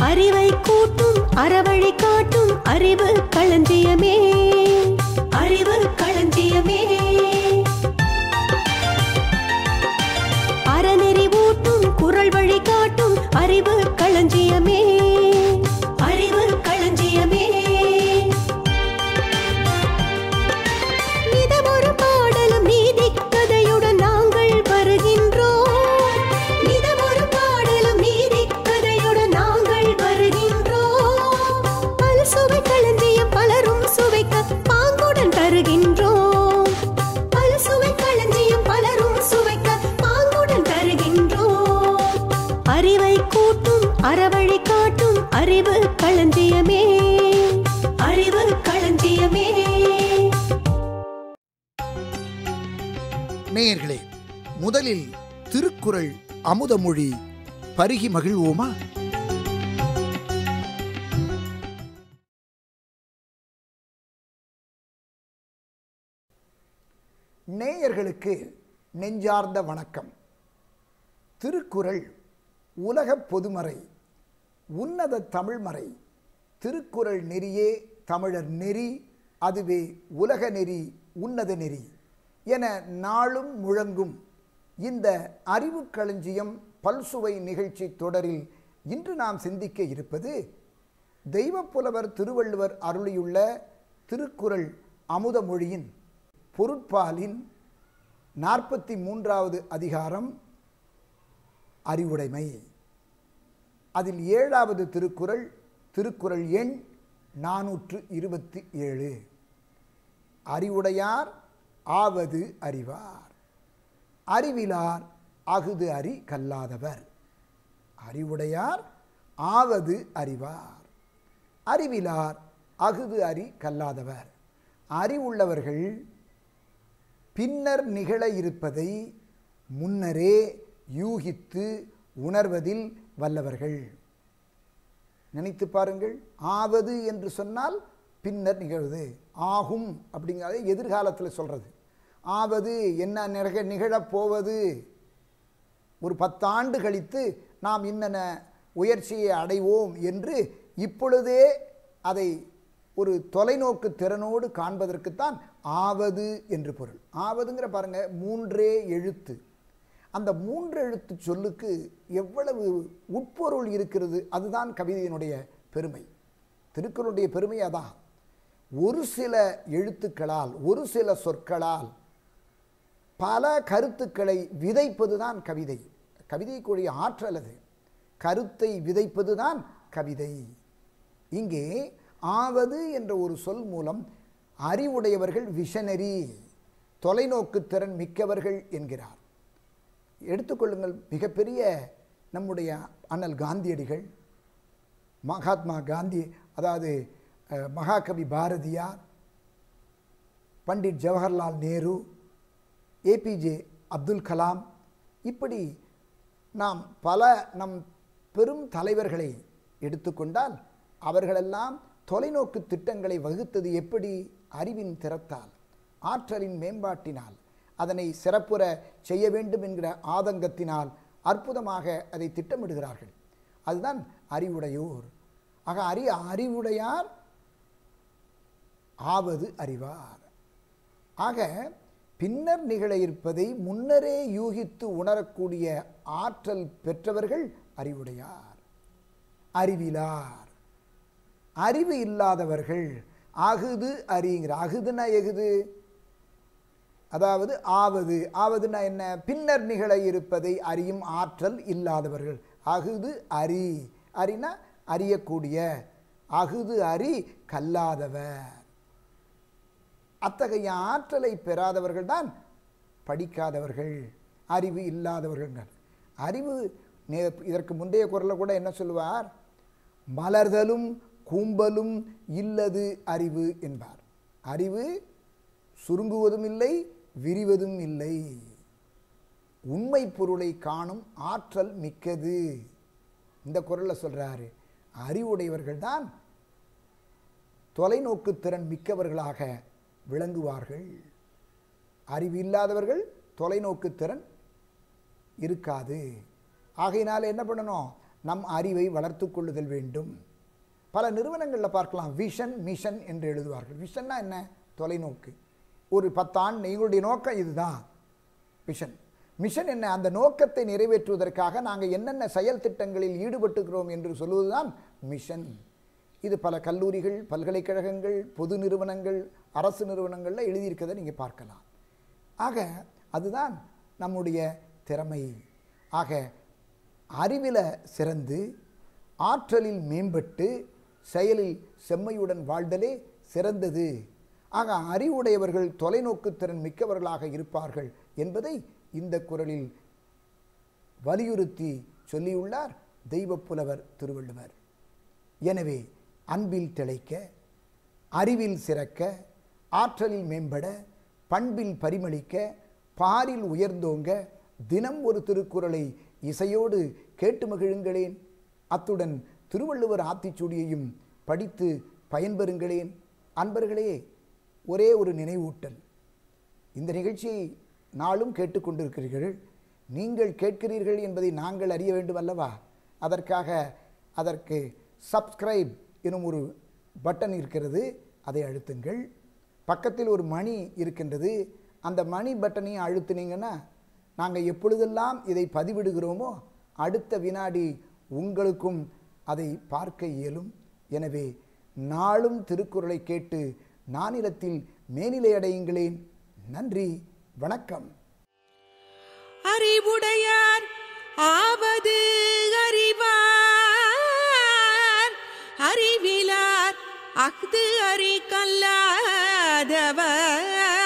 அறிவை கூட்டும் அறவழி காட்டும் அறிவு களஞ்சியமே அறிவு களஞ்சியமே அறநெறி ஊட்டும் குரல் வழி காட்டும் அறிவு களஞ்சியமே அறிவு களஞ்சியமே நிதமொரு பாடலும் நீதி கதையுடன் நாங்கள் வருகின்றோம் நிதமொரு பாடலும் நீதி கதையுடன் நாங்கள் வருகின்றோம் பல சுவை களஞ்சியம் பலரும் சுவைக்க பாங்குடன் தருகின்றோம் பல சுவை களஞ்சியம் பலரும் சுவைக்க பாங்குடன் தருகின்றோம் அறிவை கூட்டும் அறவழி காட்டும் அறிவு களஞ்சியமே அறிவு களஞ்சியமே நேயர்களே முதலில் திருக்குறள் அமுதமொழி பருகி மகிழ்வோமா நேயர்களுக்கு நெஞ்சார்ந்த வணக்கம் திருக்குறள் உலகப் பொதுமறை உன்னத தமிழ்மறை திருக்குறள் நெறியே தமிழர் நெறி அதுவே உலக நெறி உன்னத நெறி என நாளும் முழங்கும் இந்த அறிவு களஞ்சியம் பல்சுவை நிகழ்ச்சி தொடரில் இன்று நாம் சிந்திக்க இருப்பது தெய்வப்புலவர் திருவள்ளுவர் அருளியுள்ள திருக்குறள் அமுதமொழியின் பொருட்பாலின் நாற்பத்தி மூன்றாவது அதிகாரம் அறிவுடைமை அதில் ஏழாவது திருக்குறள் திருக்குறள் எண் நானூற்று இருபத்தி ஏழு அறிவுடையார் ஆவது அறிவார் அறிவிலார் அகுது அறி கல்லாதவர் அறிவுடையார் ஆவது அறிவார் அறிவிலார் அகுது அறி கல்லாதவர் அறிவுள்ளவர்கள் பின்னர் நிகழ இருப்பதை முன்னரே யூகித்து உணர்வதில் வல்லவர்கள் நினைத்து பாருங்கள் ஆவது என்று சொன்னால் பின்னர் நிகழ்வது ஆகும் அப்படிங்கிறத எதிர்காலத்தில் சொல்கிறது ஆவது என்ன நிகழ நிகழப் போவது ஒரு பத்தாண்டு கழித்து நாம் இன்னென்ன உயர்ச்சியை அடைவோம் என்று இப்பொழுதே அதை ஒரு தொலைநோக்கு திறனோடு காண்பதற்குத்தான் ஆவது என்று பொருள் ஆவதுங்கிற பாருங்க மூன்றே எழுத்து அந்த மூன்று எழுத்து சொல்லுக்கு எவ்வளவு உட்பொருள் இருக்கிறது அதுதான் கவிதையினுடைய பெருமை திருக்குறளுடைய பெருமை அதான் ஒரு சில எழுத்துக்களால் ஒரு சில சொற்களால் பல கருத்துக்களை விதைப்பது தான் கவிதை கவிதைக்குரிய ஆற்றல் அது கருத்தை விதைப்பது தான் கவிதை இங்கே ஆவது என்ற ஒரு சொல் மூலம் அறிவுடையவர்கள் விஷனரி தொலைநோக்கு திறன் மிக்கவர்கள் என்கிறார் எடுத்துக்கொள்ளுங்கள் மிகப்பெரிய நம்முடைய அண்ணல் காந்தியடிகள் மகாத்மா காந்தி அதாவது அஹ், மகாகவி பாரதியார் பண்டிட் ஜவஹர்லால் நேரு ஏபிஜே அப்துல் கலாம் இப்படி நாம் பல நம் பெரும் தலைவர்களை எடுத்துக்கொண்டால் அவர்களெல்லாம் தொலைநோக்கு திட்டங்களை வகுத்தது எப்படி அறிவின் திறத்தால் ஆற்றலின் மேம்பாட்டினால் அதனை சிறப்புற செய்ய வேண்டும் என்கிற ஆதங்கத்தினால் அற்புதமாக அதை திட்டமிடுகிறார்கள் அதுதான் அறிவுடையோர் ஆக அறி அறிவுடையார் ஆவது அறிவார் ஆக பின்னர் நிகழ இருப்பதை முன்னரே யூகித்து உணரக்கூடிய ஆற்றல் பெற்றவர்கள் அறிவுடையார் அறிவிலார் அறிவு இல்லாதவர்கள் அகுது அறிங்கிற அகுதுன்னா எகுது அதாவது ஆவது ஆவதுன்னா என்ன பின்னர் நிகழ இருப்பதை அறியும் ஆற்றல் இல்லாதவர்கள் அகுது அறி அறினா அறியக்கூடிய அகுது அறி கல்லாதவர் அத்தகைய ஆற்றலை பெறாதவர்கள் தான் படிக்காதவர்கள் அறிவு இல்லாதவர்கள் அறிவு நே- இதற்கு முந்தைய குரலில் கூட என்ன சொல்லுவார் மலர்தலும் கூம்பலும் இல்லது அறிவு என்பார் அறிவு சுருங்குவதும் இல்லை விரிவதும் இல்லை உண்மை பொருளை காணும் ஆற்றல் மிக்கது இந்த குரலில் சொல்றாரு அறிவுடையவர்கள் தான் தொலைநோக்கு திறன் மிக்கவர்களாக விளங்குவார்கள் அறிவு இல்லாதவர்கள் தொலைநோக்கு திறன் இருக்காது ஆகையினால என்ன பண்ணணும் நம் அறிவை வளர்த்து கொள்ளுதல் வேண்டும் பல நிறுவனங்களில் பார்க்கலாம் விஷன் மிஷன் என்று எழுதுவார்கள் விஷன்னா என்ன தொலைநோக்கு ஒரு பத்தாண்டு எங்களுடைய நோக்கம் இதுதான் விஷன் மிஷன் என்ன அந்த நோக்கத்தை நிறைவேற்றுவதற்காக நாங்கள் என்னென்ன செயல் திட்டங்களில் ஈடுபட்டுக்கிறோம் என்று சொல்வதுதான் மிஷன் இது பல கல்லூரிகள் பல்கலைக்கழகங்கள் பொது நிறுவனங்கள் அரசு நிறுவனங்களில் எழுதியிருக்கிறதை நீங்கள் பார்க்கலாம் ஆக அதுதான் நம்முடைய திறமை ஆக அறிவில் சிறந்து ஆற்றலில் மேம்பட்டு செயலில் செம்மையுடன் வாழ்தலே சிறந்தது ஆக அறிவுடையவர்கள் தொலைநோக்கு திறன் மிக்கவர்களாக இருப்பார்கள் என்பதை இந்த குரலில் வலியுறுத்தி சொல்லியுள்ளார் தெய்வப் புலவர் திருவள்ளுவர் எனவே அன்பில் திளைக்க அறிவில் சிறக்க ஆற்றலில் மேம்பட பண்பில் பரிமளிக்க பாரில் உயர்ந்தோங்க தினம் ஒரு திருக்குறளை இசையோடு கேட்டு மகிழுங்களேன் அத்துடன் திருவள்ளுவர் ஆத்திச்சூடியையும் படித்து பயன்பெறுங்களேன் அன்பர்களே ஒரே ஒரு நினைவூட்டல் இந்த நிகழ்ச்சியை நாளும் கேட்டுக்கொண்டிருக்கிறீர்கள் நீங்கள் கேட்கிறீர்கள் என்பதை நாங்கள் அறிய வேண்டும் அல்லவா அதற்காக அதற்கு சப்ஸ்கிரைப் எனும் ஒரு பட்டன் இருக்கிறது அதை அழுத்துங்கள் பக்கத்தில் ஒரு மணி இருக்கின்றது அந்த மணி பட்டனையும் அழுத்துனீங்கன்னா நாங்கள் எப்பொழுதெல்லாம் இதை பதிவிடுகிறோமோ அடுத்த வினாடி உங்களுக்கும் அதை பார்க்க இயலும் எனவே நாளும் திருக்குறளை கேட்டு நானிலத்தில் மேனிலை அடையுங்களேன் நன்றி வணக்கம் அறிவுடையார் ஆவது அறிவார் அறிவிலார் அஃது அறி கல்லாதவர்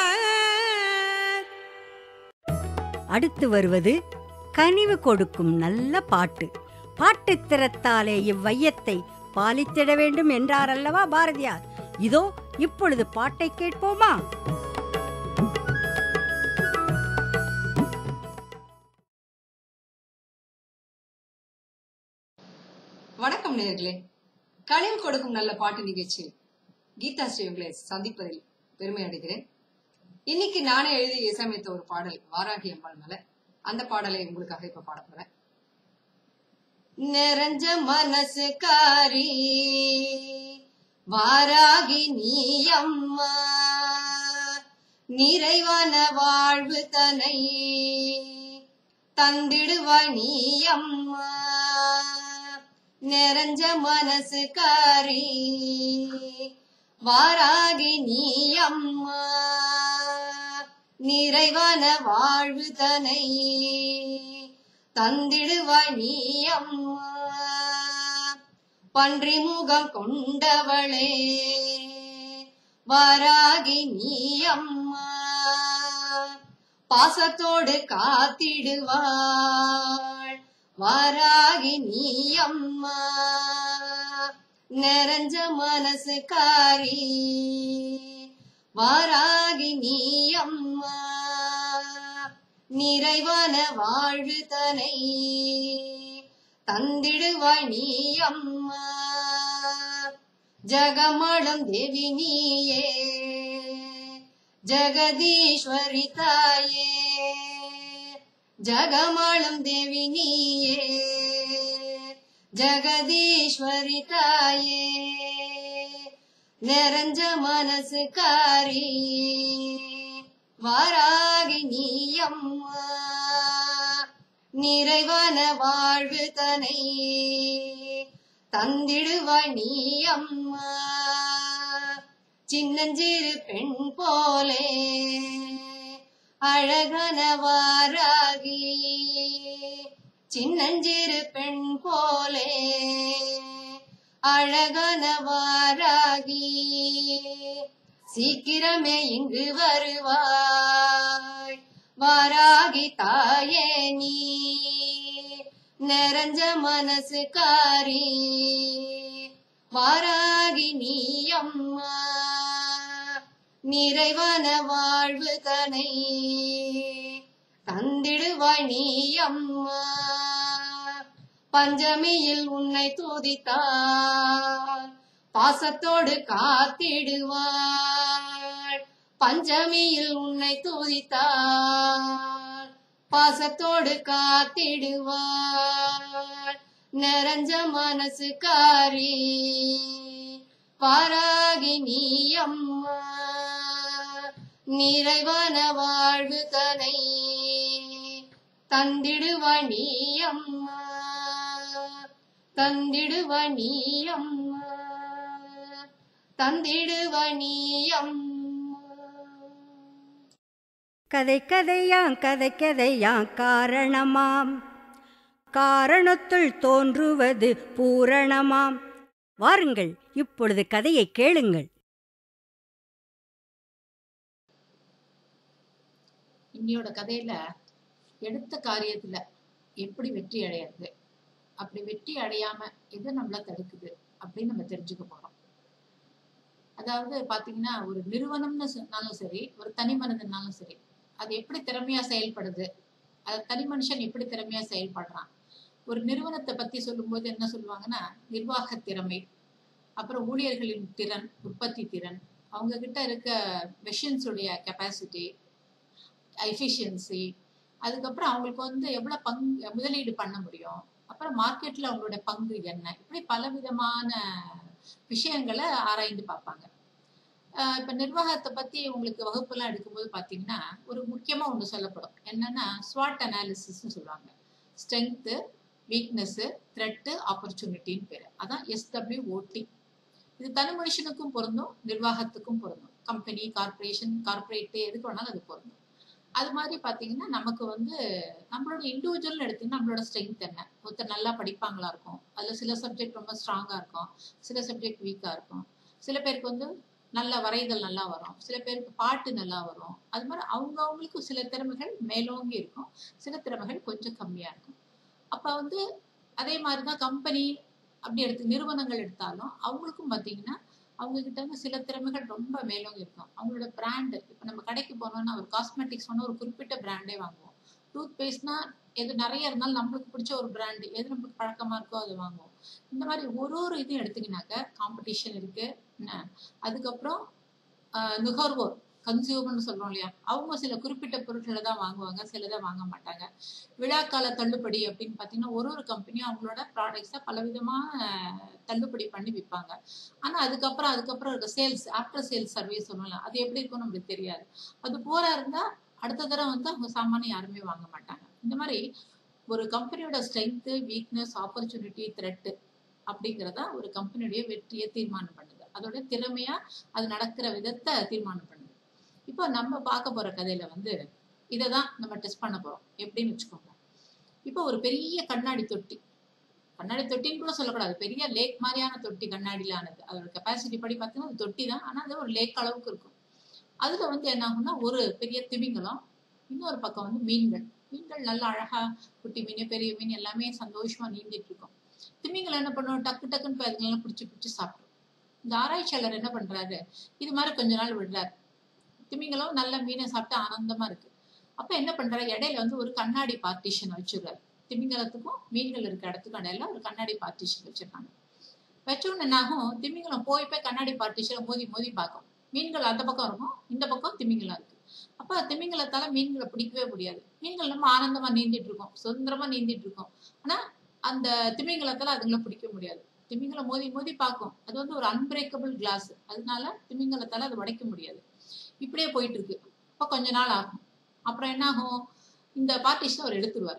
அடுத்து வருவது கனிவு கொடுக்கும் நல்ல பாட்டு பாட்டுத் திறத்தாலே இவ்வையத்தை பாலித்திட வேண்டும் என்றாரல்லவா பாரதியார் இதோ இப்பொழுது பாட்டை கேட்போமா வணக்கம் நேர்களே கனிவு கொடுக்கும் நல்ல பாட்டு நிகழ்ச்சியில் கீதா ஸ்ரீ உங்களை சந்திப்பதில் பெருமை அடைகிறேன் இன்னைக்கு நானே எழுதி இசையமைத்த ஒரு பாடல் வாராகி அம்பாள் மேல அந்த பாடலை உங்களுக்காக இப்ப பாட போறேன் நிறைஞ்ச மனசுக்காரி வாராகி நீ அம்மா நிறைவான வாழ்வு தனை தந்திடுவாய் நீ அம்மா நிறைஞ்ச மனசுக்காரி வாராகி நீ அம்மா நிறைவான வாழ்வு தனை தந்திடுவாய் நீ அம்மா பன்றி முகம் கொண்டவளே வாராகி நீ அம்மா பாசத்தோடு காத்திடுவாள் வாராகி நீ அம்மா நிறைஞ்ச மனசுக்காரி வாராகி நீ அம்மா நிறைவான வாழ்வு தனை தந்திடுவாய் நீ அம்மா ஜகமளம் தேவி நீயே ஜெகதீஸ்வரி தாயே ஜகமளம் தேவி நீயே ஜெகதீஸ்வரி தாயே நிறைஞ்ச மனசுக்காரி வாராகி நீ அம்மா நிறைவான வாழ்வு தனை தந்திடுவாய் நீ அம்மா சின்னஞ்சிறு பெண் போலே அழகன வாராகி சின்னஞ்சிறு பெண் போலே அழகன வாராகி சீக்கிரமே இங்கு வருவாய் வாராகி தாயே நீ நிறைஞ்ச மனசுக்காரி வாராகி நீ அம்மா நிறைவான வாழ்வு தனை தந்திடுவாய் நீ அம்மா பஞ்சமியில் உன்னை துதித்தார் பாசத்தோடு காத்திடுவாள் பஞ்சமியில் உன்னை துதித்தாள் பாசத்தோடு காத்திடுவாள் நிறைஞ்ச மனசுக்காரி பாராகி நீ அம்மா நிறைவான வாழ்வு தனை தந்திடுவ நீ அம்மா தந்திடுவ நீ அம்மா தந்திடுவ நீ அம்மா கதை கதையாம் கதை கதையாம் காரணமாம் காரணத்துள் தோன்றுவது பூரணமாம் வாருங்கள் இப்பொழுது கதையை கேளுங்கள் இன்னியோட கதையில எடுத்த காரியத்துல எப்படி வெற்றி அடையிறது அப்படி வெற்றி அடையாம எது நம்மள தடுக்குது அப்படின்னு நம்ம தெரிஞ்சுக்க போறோம் அதாவது பாத்தீங்கன்னா ஒரு நிறுவனம்னு சொன்னாலும் சரி ஒரு தனி மனிதனாலும் சரி அது எப்படி திறமையா செயல்படுது அது தனி மனுஷன் எப்படி திறமையா செயல்படுறான் ஒரு நிறுவனத்தை பத்தி சொல்லும்போது என்ன சொல்லுவாங்கன்னா நிர்வாக திறமை அப்புறம் ஊழியர்களின் திறன் உற்பத்தி திறன் அவங்க கிட்ட இருக்க மெஷின்ஸ் உடைய கெப்பாசிட்டி எஃபிஷியன்சி அதுக்கப்புறம் அவங்களுக்கு வந்து எவ்வளவு பங்கு முதலீடு பண்ண முடியும் அப்புறம் மார்க்கெட்ல அவங்களோட பங்கு என்ன இப்படி பல விதமான விஷயங்களை ஆராய்ந்து பார்ப்பாங்க ஆஹ் இப்ப நிர்வாகத்தை பத்தி உங்களுக்கு வகுப்பெல்லாம் எடுக்கும்போது பாத்தீங்கன்னா ஒரு முக்கியமா ஒண்ணு சொல்லப்படும் என்னன்னா ஸ்வாட் அனாலிசிஸ்னு சொல்லுவாங்க ஸ்ட்ரென்த்து வீக்னஸ் த்ரெட்டு ஆப்பர்ச்சுனிட்டின்னு பேரு அதான் எஸ்டபிள்யூஓடி இது தனி மனுஷனுக்கும் பொருந்தும் நிர்வாகத்துக்கும் பொருந்தும் கம்பெனி கார்பரேஷன் கார்பரேட் எதுக்கு வேணாலும் அது பொருந்தும் அது மாதிரி பாத்தீங்கன்னா நமக்கு வந்து நம்மளோட இண்டிவிஜுவல் எடுத்தீங்கன்னா நம்மளோட ஸ்ட்ரென்த் என்ன ஒருத்தர் நல்லா படிப்பாங்களா இருக்கும் அதுல சில சப்ஜெக்ட் ரொம்ப ஸ்ட்ராங்கா இருக்கும் சில சப்ஜெக்ட் வீக்கா இருக்கும் சில பேருக்கு வந்து நல்ல வரைதல் நல்லா வரும் சில பேருக்கு பாட்டு நல்லா வரும் அது மாதிரி அவங்க அவங்களுக்கு சில திறமைகள் மேலோங்கி இருக்கும் சில திறமைகள் கொஞ்சம் கம்மியா இருக்கும் அப்ப வந்து அதே மாதிரிதான் கம்பெனி அப்படி எடுத்து நிறுவனங்கள் எடுத்தாலும் அவங்களுக்கும் பாத்தீங்கன்னா அவங்க கிட்ட வந்து சில திறமைகள் ரொம்ப மேலோங்கி இருக்கும் அவங்களோட பிராண்டு இப்ப நம்ம கடைக்கு போனோம்னா ஒரு காஸ்மெட்டிக்ஸ் ஒரு குறிப்பிட்ட பிராண்டே வாங்குவோம் டூத் பேஸ்ட்னா எது நிறைய இருந்தாலும் நம்மளுக்கு பிடிச்ச ஒரு பிராண்டு எது நம்மளுக்கு பழக்கமா இருக்கோ அது வாங்குவோம் இந்த மாதிரி ஒரு ஒரு இதுவும் எடுத்தீங்கன்னாக்க காம்படிஷன் இருக்கு என்ன அதுக்கப்புறம் ஆஹ் நுகர்வோர் கன்சியூமர்னு சொல்றோம் இல்லையா அவங்க சில குறிப்பிட்ட பொருட்களை தான் வாங்குவாங்க சிலதை வாங்க மாட்டாங்க விழாக்கால தள்ளுபடி அப்படின்னு பார்த்தீங்கன்னா ஒரு ஒரு கம்பெனியும் அவங்களோட ப்ராடக்ட்ஸை பலவிதமான தள்ளுபடி பண்ணி விற்பாங்க ஆனா அதுக்கப்புறம் அதுக்கப்புறம் இருக்க சேல்ஸ் ஆஃப்டர் சேல்ஸ் சர்வீஸ் சொல்லலாம் அது எப்படி இருக்கும்னு நம்மளுக்கு தெரியாது அது போரா இருந்தா அடுத்த தடவை வந்து அவங்க சாமானியம் யாருமே வாங்க மாட்டாங்க இந்த மாதிரி ஒரு கம்பெனியோட ஸ்ட்ரென்த்து வீக்னஸ் ஆப்பர்ச்சுனிட்டி த்ரெட்டு அப்படிங்கிறதா ஒரு கம்பெனியுடைய வெற்றியை தீர்மானம் பண்ணுது அதோட திறமையா அது நடக்கிற விதத்தை தீர்மானம் பண்ணுது இப்போ நம்ம பார்க்க போற கதையில வந்து இதை தான் நம்ம டெஸ்ட் பண்ண போறோம் எப்படின்னு வச்சுக்கோங்க இப்போ ஒரு பெரிய கண்ணாடி தொட்டி கண்ணாடி தொட்டின்னு கூட சொல்லக்கூடாது பெரிய லேக் மாதிரியான தொட்டி கண்ணாடியில ஆனது அதோட கெப்பாசிட்டி படி பார்த்தீங்கன்னா அது தொட்டி தான் ஆனா அது ஒரு லேக் அளவுக்கு இருக்கும் அதுல வந்து என்ன ஆகும்னா ஒரு பெரிய திமிங்கலம் இன்னொரு பக்கம் வந்து மீன்கள் மீன்கள் நல்லா அழகா குட்டி மீன் பெரிய மீன் எல்லாமே சந்தோஷமா நீந்திட்டு இருக்கும் திமிங்கலம் என்ன பண்ணும் டக்கு டக்குன்னு போய் அதுங்களெல்லாம் பிடிச்சி பிடிச்சி சாப்பிடும் இந்த ஆராய்ச்சியாளர் என்ன பண்றாரு இது மாதிரி கொஞ்ச நாள் விடுறாரு திமிங்கலம் நல்ல மீனை சாப்பிட்டு ஆனந்தமா இருக்கு அப்ப என்ன பண்றாரு இடையில வந்து ஒரு கண்ணாடி பார்ட்டிஷன் வச்சிடுறாரு திமிங்கலத்துக்கும் மீன்கள் இருக்க இடத்துக்கும் இடையில ஒரு கண்ணாடி பார்ட்டிஷன் வச்சிருக்காங்க வச்ச உடனே என்னாகும் திமிங்கலம் போய் போய் கண்ணாடி பார்ட்டிஷனை மோதி மோதி பார்க்கும் மீன்கள் அந்த பக்கம் இருக்கும் இந்த பக்கம் திமிங்கலம் இருக்கு அப்ப திமிங்கலத்தால மீன்களை பிடிக்கவே முடியாது மீன்கள் நம்ம ஆனந்தமா நீந்திட்டு இருக்கோம் சுதந்திரமா நீந்திட்டு இருக்கோம் ஆனா அந்த திமிங்கலத்தால அதுங்களை பிடிக்க முடியாது திமிங்கலம் மோதி மோதி பார்க்கும் அது வந்து ஒரு அன்பிரேக்கபிள் கிளாஸ் அதனால திமிங்கலத்தால அது உடைக்க முடியாது இப்படியே போயிட்டு இருக்கு அப்ப கொஞ்ச நாள் ஆகும் அப்புறம் என்ன ஆகும் இந்த பார்ட்டிஷன் அவர் எடுத்துருவார்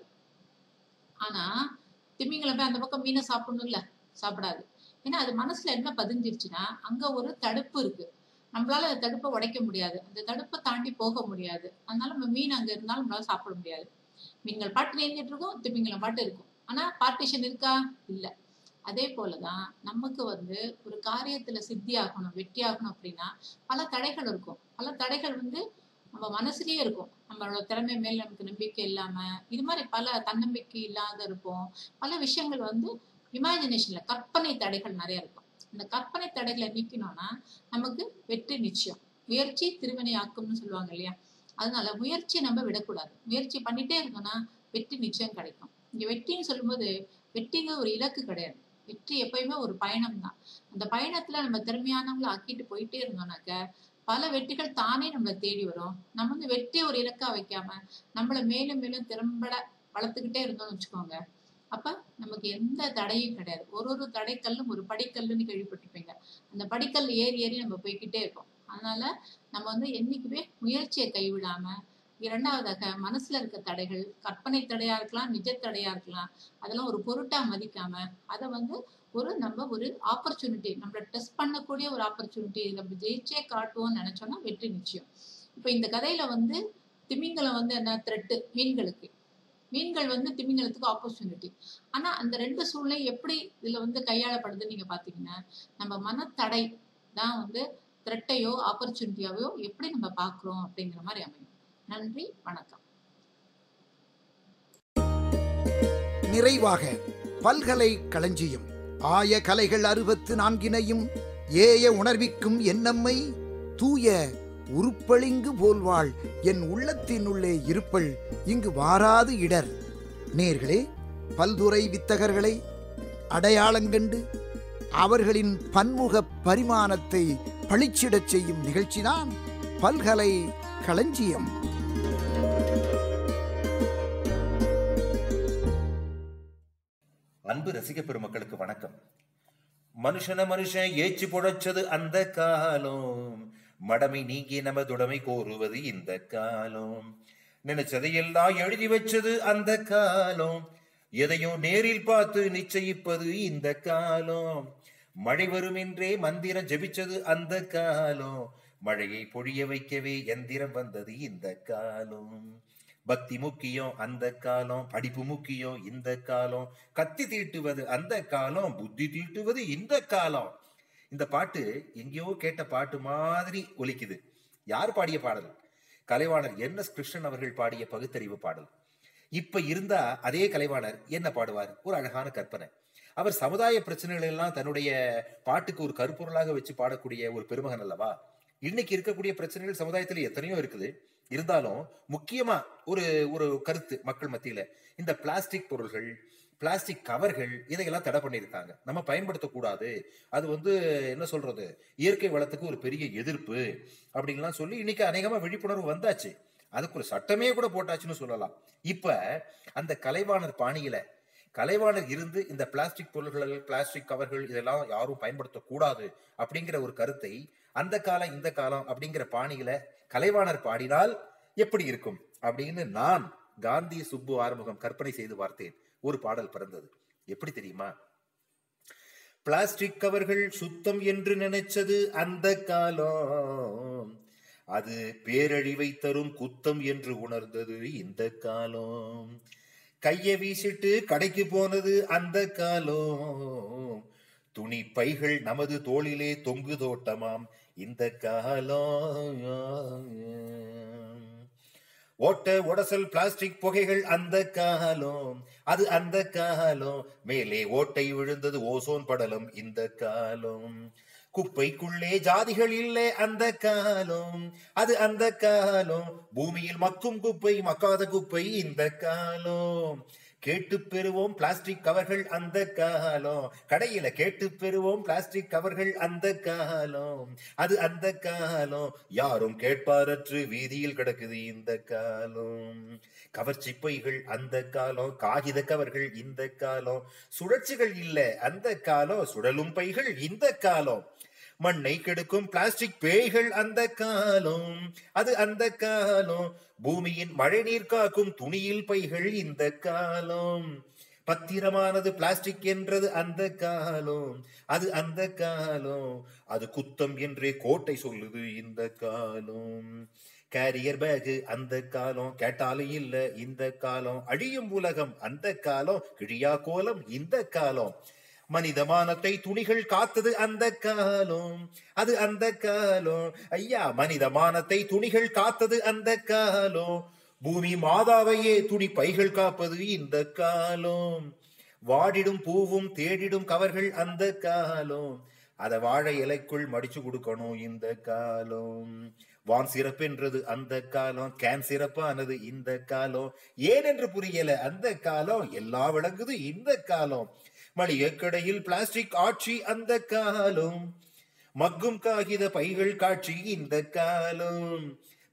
ஆனா திமிங்கலம் போய் அந்த பக்கம் மீனை சாப்பிடணும்ல சாப்பிடாது ஏன்னா அது மனசுல என்ன பதிஞ்சிருச்சுன்னா அங்க ஒரு தடுப்பு இருக்கு நம்மளால அந்த தடுப்பை உடைக்க முடியாது அந்த தடுப்பை தாண்டி போக முடியாது அதனால நம்ம மீன் அங்க இருந்தாலும் நம்மளால சாப்பிட முடியாது மீன்கள் பாட்டு நீங்கிட்டு இருக்கும் திமிங்கலம் பாட்டு இருக்கும் ஆனா பார்ட்டிஷன் இருக்கா இல்ல அதே போலதான் நமக்கு வந்து ஒரு காரியத்துல சித்தி ஆகணும் வெற்றி ஆகணும் அப்படின்னா பல தடைகள் இருக்கும் பல தடைகள் வந்து நம்ம மனசுலயே இருக்கும் நம்மளோட திறமை மேல் நமக்கு நம்பிக்கை இல்லாம இது மாதிரி பல தன்னம்பிக்கை இல்லாத இருப்போம் பல விஷயங்கள் வந்து இமேஜினேஷன்ல கற்பனை தடைகள் நிறைய இருக்கும் இந்த கற்பனை தடைகளை நீக்கணும்னா நமக்கு வெற்றி நிச்சயம் முயற்சி திருவினை ஆக்கும்னு சொல்லுவாங்க இல்லையா அதனால முயற்சியை நம்ம விடக்கூடாது முயற்சி பண்ணிட்டே இருந்தோம்னா வெற்றி நிச்சயம் கிடைக்கும் இங்க வெற்றின்னு சொல்லும்போது வெற்றிங்க ஒரு இலக்கு கிடையாது வெற்றி எப்பயுமே ஒரு பயணம் தான் அந்த பயணத்துல நம்ம திறமையானவங்களை ஆக்கிட்டு போயிட்டே இருந்தோம்னாக்க பல வெற்றிகள் தானே நம்மளை தேடி வரும் நம்ம வந்து வெற்றியை ஒரு இலக்கா வைக்காம நம்மள மேலும் மேலும் திறம்பட வளர்த்துக்கிட்டே இருந்தோம்னு வச்சுக்கோங்க அப்ப நமக்கு எந்த தடையும் கிடையாது ஒரு ஒரு தடைக்கல்லும் ஒரு படிக்கல்லுன்னு கேள்விப்பட்டிருப்பீங்க அந்த படிக்கல் ஏறி ஏறி நம்ம போய்க்கிட்டே இருக்கோம் அதனால நம்ம வந்து என்னைக்குமே முயற்சியை கைவிடாம இரண்டாவதாக மனசுல இருக்க தடைகள் கற்பனை தடையா இருக்கலாம் நிஜ தடையா இருக்கலாம் அதெல்லாம் ஒரு பொருட்டா மதிக்காம அதை வந்து ஒரு நம்ம ஒரு ஆப்பர்ச்சுனிட்டி நம்மள டெஸ்ட் பண்ணக்கூடிய ஒரு ஆப்பர்ச்சுனிட்டி நம்ம ஜெயிச்சே காட்டுவோம்னு நினைச்சோம்னா வெற்றி நிச்சயம் இப்ப இந்த கதையில வந்து திமிங்கலம் வந்து என்ன த்ரெட்டு மீன்களுக்கு மீன்கள் வந்து திமிங்கலத்துக்கு ஆப்பர்ச்சுனிட்டி ஆனா அந்த ரெண்டு சூழ்நிலை எப்படி இதுல வந்து கையாளப்படுதுன்னு நீங்க பாத்தீங்கன்னா நம்ம மனத்தடை தான் வந்து த்ரெட்டையோ ஆப்பர்ச்சுனிட்டியாவோ எப்படி நம்ம பாக்குறோம் அப்படிங்கிற மாதிரி அமையும் நன்றி வணக்கம் நிறைவாக பல்கலை களஞ்சியம் ஆய கலைகள் அறுபத்து நான்கினையும் ஏய உணர்விக்கும் என்னம்மை தூய உருப்பளிங்கு போல்வாள் என் உள்ளத்தினுள்ளே இருப்பள் இங்கு வாராது இடர் நேர்களே பல்துறை வித்தகர்களை அடையாளங்கண்டு அவர்களின் பன்முக பரிமாணத்தை பளிச்சிடச் செய்யும் நிகழ்ச்சிதான் பல்கலை களஞ்சியம் அன்பு ரசிக பெருமக்களுக்கு வணக்கம் மனுஷன மனுஷன் ஏச்சு புழைச்சது அந்த காலம் மடமை நீங்கி நமதுடமை கோருவது இந்த காலம் நினைச்சதையெல்லாம் எழுதி வச்சது அந்த காலம் எதையும் நேரில் பார்த்து நிச்சயிப்பது இந்த காலம் மழை வரும் என்றே மந்திரம் ஜெபிச்சது அந்த காலம் மழையை பொழிய வைக்கவே எந்திரம் வந்தது இந்த காலம் பக்தி முக்கியம் அந்த காலம் படிப்பு முக்கியம் இந்த காலம் கத்தி தீட்டுவது அந்த காலம் புத்தி தீட்டுவது இந்த காலம் இந்த பாட்டு எங்கேயோ கேட்ட பாட்டு மாதிரி ஒலிக்குது யார் பாடிய பாடல் கலைவாணர் என் எஸ் கிருஷ்ணன் அவர்கள் பாடிய பகுத்தறிவு பாடல் இப்ப இருந்தா அதே கலைவாணர் என்ன பாடுவார் ஒரு அழகான கற்பனை அவர் சமுதாய பிரச்சனைகள் எல்லாம் தன்னுடைய பாட்டுக்கு ஒரு கருப்பொருளாக வச்சு பாடக்கூடிய ஒரு பெருமகன் அல்லவா இன்னைக்கு இருக்கக்கூடிய பிரச்சனைகள் சமுதாயத்துல எத்தனையோ இருக்குது இருந்தாலும் முக்கியமா ஒரு ஒரு கருத்து மக்கள் மத்தியில இந்த பிளாஸ்டிக் பொருள்கள் பிளாஸ்டிக் கவர்கள் இதையெல்லாம் தடை பண்ணியிருக்காங்க நம்ம பயன்படுத்தக்கூடாது அது வந்து என்ன சொல்றது இயற்கை வளத்துக்கு ஒரு பெரிய எதிர்ப்பு அப்படின்லாம் சொல்லி இன்னைக்கு அநேகமா விழிப்புணர்வு வந்தாச்சு அதுக்கு ஒரு சட்டமே கூட போட்டாச்சுன்னு சொல்லலாம் இப்ப அந்த கலைவாணர் பாணியில கலைவாணர் இருந்து இந்த பிளாஸ்டிக் பொருள்கள் பிளாஸ்டிக் கவர்கள் இதெல்லாம் யாரும் பயன்படுத்தக்கூடாது அப்படிங்கிற ஒரு கருத்தை அந்த காலம் இந்த காலம் அப்படிங்கிற பாணியில கலைவாணர் பாடினால் எப்படி இருக்கும் அப்படின்னு நான் காந்தி சுப்பு ஆறுமுகம் கற்பனை செய்து பார்த்தேன் ஒரு பாடல் பிறந்தது எப்படி தெரியுமா பிளாஸ்டிக் கவர்கள் சுத்தம் என்று நினைச்சது அந்த காலம் அது பேரழிவை தரும் குத்தம் என்று உணர்ந்தது இந்த காலம் கைய வீசிட்டு கடைக்கு போனது அந்த காலம் துணி பைகள் நமது தோளிலே தொங்கு தோட்டமாம் இந்த காலம் ஓட்ட உடசல் பிளாஸ்டிக் புகைகள் அந்த காலம் அது அந்த காலம் மேலே ஓட்டை விழுந்தது ஓசோன் படலம் இந்த காலம் குப்பைக்குள்ளே ஜாதிகள் இல்லை அந்த காலம் அது அந்த காலம் பூமியில் மக்கும் குப்பை மக்காத குப்பை இந்த காலம் கேட்டு பெறுவோம் பிளாஸ்டிக் கவர்கள் அந்த காலம் கடையில கேட்டு பெறுவோம் பிளாஸ்டிக் கவர்கள் அந்த காலம் அது அந்த காலம் யாரும் கேட்பாரற்று வீதியில் கிடக்குது இந்த காலம் கவர்ச்சி பைகள் அந்த காலம் காகித கவர்கள் இந்த காலம் சுழற்சிகள் இல்ல அந்த காலம் சுழலும் பைகள் இந்த காலம் மண்ணை கெடுக்கும் பிளாஸ்டிக் பேய்கள் அந்த காலம் அது அந்த காலம் பூமியின் மழைநீர் காக்கும் துணியில் பைகள் இந்த காலம் பத்திரமானது பிளாஸ்டிக் என்றது அந்த காலம் அது அந்த காலம் அது குத்தம் என்றே கோட்டை சொல்லுது இந்த காலம் கேரியர் பேக் அந்த காலம் கேட்டாலும் இல்ல இந்த காலம் அழியும் உலகம் அந்த காலம் கிழியா கோலம் இந்த காலம் மனிதமானத்தை துணிகள் காத்தது அந்த காலம் அது அந்த காலம் ஐயா மனிதமானத்தை துணிகள் காத்தது அந்த காலம் பூமி மாதாவையே துணி பைகள் காப்பது இந்த காலம் வாடிடும் பூவும் தேடிடும் கவர்கள் அந்த காலம் அத வாழை இலைக்குள் மடிச்சு கொடுக்கணும் இந்த காலம் வான் சிறப்பென்றது அந்த காலம் கேன் சிறப்பானது இந்த காலம் ஏனென்று புரியல அந்த காலம் எல்லா விளங்குது இந்த காலம் மளிகை கடையில் பிளாஸ்டிக் ஆட்சி அந்த காலம் மக்கும் காகித பைகள் காட்சி இந்த காலம்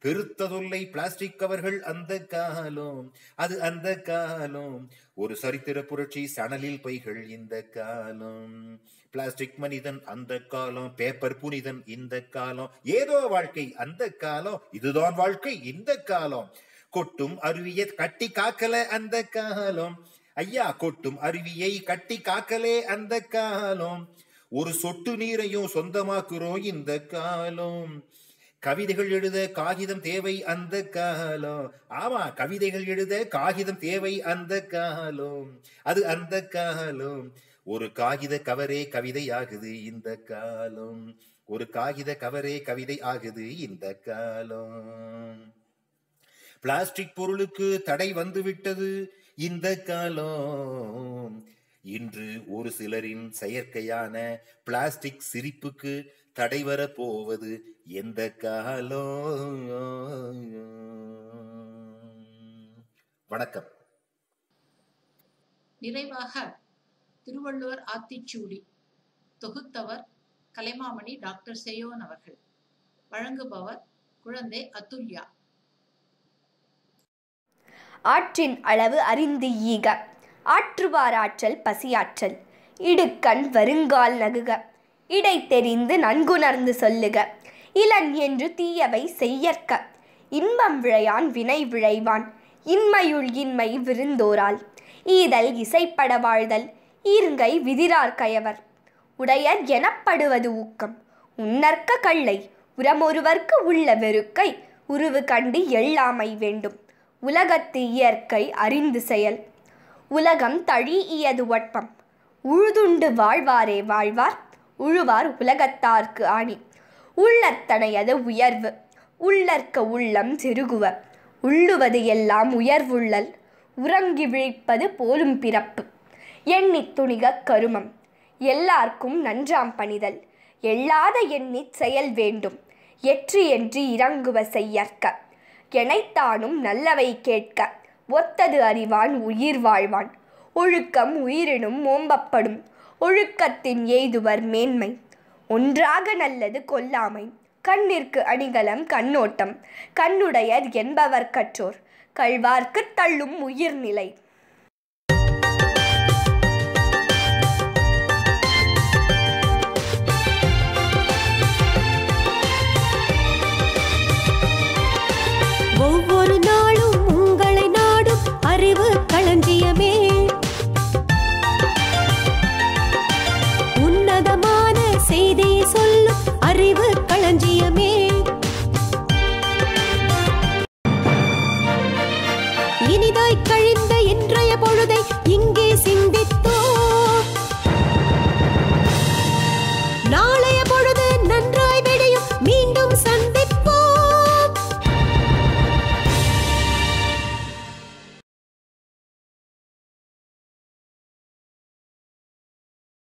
பெருத்த தொல்லை பிளாஸ்டிக் கவர்கள் அந்த காலம் அது அந்த காலம் ஒரு சரித்திர புரட்சி சணலில் பைகள் இந்த காலம் பிளாஸ்டிக் மனிதன் அந்த காலம் பேப்பர் புனிதன் இந்த காலம் ஏதோ வாழ்க்கை அந்த காலம் இதுதான் வாழ்க்கை இந்த காலம் கொட்டும் அருவியை கட்டி காக்கல அந்த காலம் ஐயா கொட்டும் அருவியை கட்டி காக்கலே அந்த காலம் ஒரு சொட்டு நீரையும் சொந்தமாக்குறோம் இந்த காலம் கவிதைகள் எழுத காகிதம் தேவை அந்த காலம் ஆமா கவிதைகள் எழுத காகிதம் தேவை அந்த காலம் அது அந்த காலம் ஒரு காகித கவரே கவிதை ஆகுது இந்த காலம் ஒரு காகித கவரே கவிதை ஆகுது இந்த காலம் பிளாஸ்டிக் பொருளுக்கு தடை வந்து விட்டது இந்த காலம் இன்று ஒரு சிலரின் செயற்கையான பிளாஸ்டிக் சிரிப்புக்கு தடை வர போவது எந்த காலம் வணக்கம் நிறைவாக திருவள்ளுவர் ஆத்திச்சூடி தொகுத்தவர் கலைமாமணி டாக்டர் செய்யோன் அவர்கள் வழங்குபவர் குழந்தை அதுல்யா ஆற்றின் அளவு அறிந்து ஈக ஆற்றுவார் ஆற்றல் பசியாற்றல் இடுக்கண் வருங்கால் நகுக இடை தெரிந்து நன்குணர்ந்து சொல்லுக இளன் என்று தீயவை செய்யற்க இன்பம் விழையான் வினை விழைவான் இன்மையுள் இன்மை விருந்தோரால் ஈதல் இசைப்பட வாழ்தல் ஈர்ங்கை விதிரார் கயவர் உடையர் எனப்படுவது ஊக்கம் உன்னற்க கள்ளை உரமொருவர்க்கு உள்ள வெறுக்கை உருவு கண்டு எள்ளாமை வேண்டும் உலகத்து இயற்கை அறிந்து செயல் உலகம் தழீஇயது ஒட்பம் உழுதுண்டு வாழ்வாரே வாழ்வார் உழுவார் உலகத்தார்க்கு ஆணி உள்ளத்தனையது உயர்வு உள்ளற்க உள்ளம் செருகுவ உள்ளுவது எல்லாம் உயர்வுள்ளல் உறங்கி விழிப்பது போலும் பிறப்பு எண்ணித் துணிக கருமம் எல்லார்க்கும் நன்றாம் பணிதல் எள்ளாத எண்ணிச் செயல் வேண்டும் எற்றி என்று இறங்குவ செய்யற்க எனைத்தானும் நல்லவை கேட்க ஒத்தது அறிவான் உயிர் வாழ்வான் ஒழுக்கம் உயிரினும் ஓம்பப்படும் ஒழுக்கத்தின் எய்துவர் மேன்மை ஒன்றாக நல்லது கொல்லாமை கண்ணிற்கு அணிகலம் கண்ணோட்டம் கண்ணுடையர் என்பவர் கற்றோர் கள்வார்க்குத் தள்ளும் உயிர்நிலை